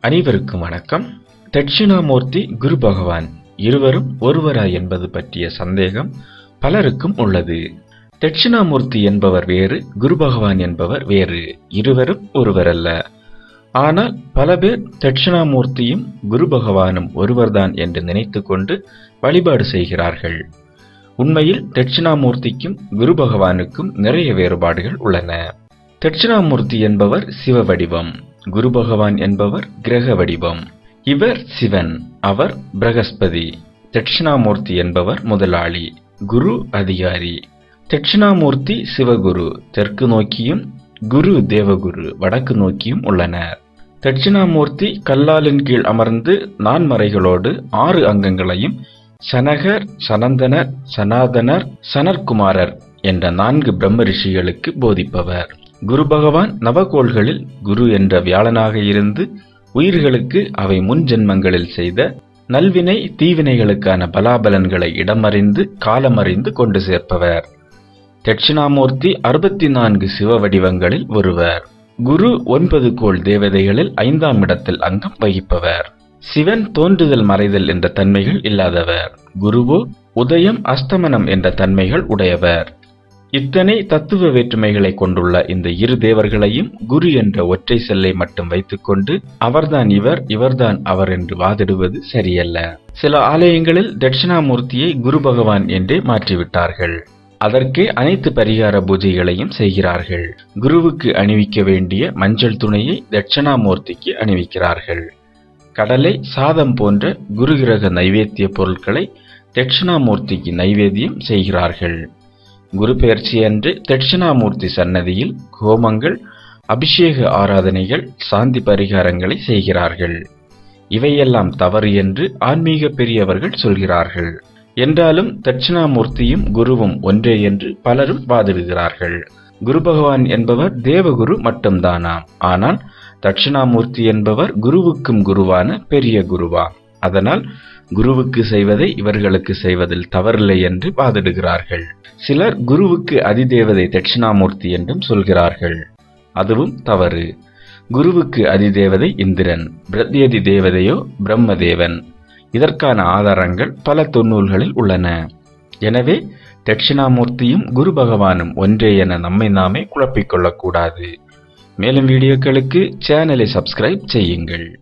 அனைவருக்கும் வணக்கம் தட்சிணாமூர்த்தி குரு பகவான் இருவரும் ஒருவரா என்பது பற்றிய சந்தேகம் பலருக்கும் உள்ளது தட்சிணாமூர்த்தி என்பவர் வேறு குரு பகவான் என்பவர் வேறு இருவரும் ஒருவரல்ல ஆனால் பல பேர் தட்சிணாமூர்த்தியும் குரு பகவானும் ஒருவர்தான் என்று நினைத்துக்கொண்டு வழிபாடு செய்கிறார்கள் உண்மையில் தட்சிணாமூர்த்திக்கும் குரு பகவானுக்கும் நிறைய வேறுபாடுகள் உள்ளன தட்சிணாமூர்த்தி என்பவர் சிவ வடிவம் குரு பகவான் என்பவர் கிரக வடிவம் இவர் சிவன் அவர் பிரகஸ்பதி தட்சிணாமூர்த்தி என்பவர் முதலாளி குரு அதிகாரி தட்சிணாமூர்த்தி சிவகுரு தெற்கு நோக்கியும் குரு தேவகுரு வடக்கு நோக்கியும் உள்ளனர் தட்சிணாமூர்த்தி கல்லாலின் கீழ் அமர்ந்து நான்மறைகளோடு ஆறு அங்கங்களையும் சனகர் சனந்தனர் சனாதனர் சனற்குமாரர் என்ற நான்கு பிரம்ம ரிஷிகளுக்கு போதிப்பவர் குரு பகவான் நவகோள்களில் குரு என்ற வியாழனாக இருந்து உயிர்களுக்கு அவை முன் ஜென்மங்களில் செய்த நல்வினை தீவினைகளுக்கான பலாபலன்களை இடமறிந்து காலமறிந்து கொண்டு சேர்ப்பவர் தட்சிணாமூர்த்தி அறுபத்தி நான்கு சிவ வடிவங்களில் ஒருவர் குரு ஒன்பது கோள் தேவதைகளில் ஐந்தாம் இடத்தில் அங்கம் வகிப்பவர் சிவன் தோன்றுதல் மறைதல் என்ற தன்மைகள் இல்லாதவர் குருவோ உதயம் அஸ்தமனம் என்ற தன்மைகள் உடையவர் இத்தனை தத்துவ வேற்றுமைகளை கொண்டுள்ள இந்த இரு தேவர்களையும் குரு என்ற ஒற்றை செல்லை மட்டும் வைத்துக்கொண்டு அவர்தான் இவர் இவர்தான் அவர் என்று வாதிடுவது சரியல்ல சில ஆலயங்களில் தட்சிணாமூர்த்தியை குரு பகவான் என்றே மாற்றிவிட்டார்கள் அதற்கே அனைத்து பரிகார பூஜைகளையும் செய்கிறார்கள் குருவுக்கு அணிவிக்க வேண்டிய மஞ்சள் துணையை தட்சிணாமூர்த்திக்கு அணிவிக்கிறார்கள் கடலை சாதம் போன்ற குரு கிரக நைவேத்திய பொருட்களை தட்சிணாமூர்த்திக்கு நைவேத்தியம் செய்கிறார்கள் குரு பெயர்ச்சி அன்று தட்சிணாமூர்த்தி சன்னதியில் ஹோமங்கள் அபிஷேக ஆராதனைகள் சாந்தி பரிகாரங்களை செய்கிறார்கள் இவையெல்லாம் தவறு என்று ஆன்மீக பெரியவர்கள் சொல்கிறார்கள் என்றாலும் தட்சிணாமூர்த்தியும் குருவும் ஒன்றே என்று பலரும் வாதிடுகிறார்கள் குரு பகவான் என்பவர் தேவகுரு மட்டும்தானாம் ஆனால் தட்சிணாமூர்த்தி என்பவர் குருவுக்கும் குருவான பெரிய குருவாம் அதனால் குருவுக்கு செய்வதை இவர்களுக்கு செய்வதில் தவறில்லை என்று வாதிடுகிறார்கள் சிலர் குருவுக்கு அதிதேவதை தட்சிணாமூர்த்தி என்றும் சொல்கிறார்கள் அதுவும் தவறு குருவுக்கு அதிதேவதை இந்திரன் பிரத்யதி தேவதையோ பிரம்மதேவன் இதற்கான ஆதாரங்கள் பல தொன்னூல்களில் உள்ளன எனவே தட்சிணாமூர்த்தியும் குரு பகவானும் ஒன்றே என நம்மை நாமே குழப்பிக்கொள்ளக்கூடாது மேலும் வீடியோக்களுக்கு சேனலை சப்ஸ்கிரைப் செய்யுங்கள்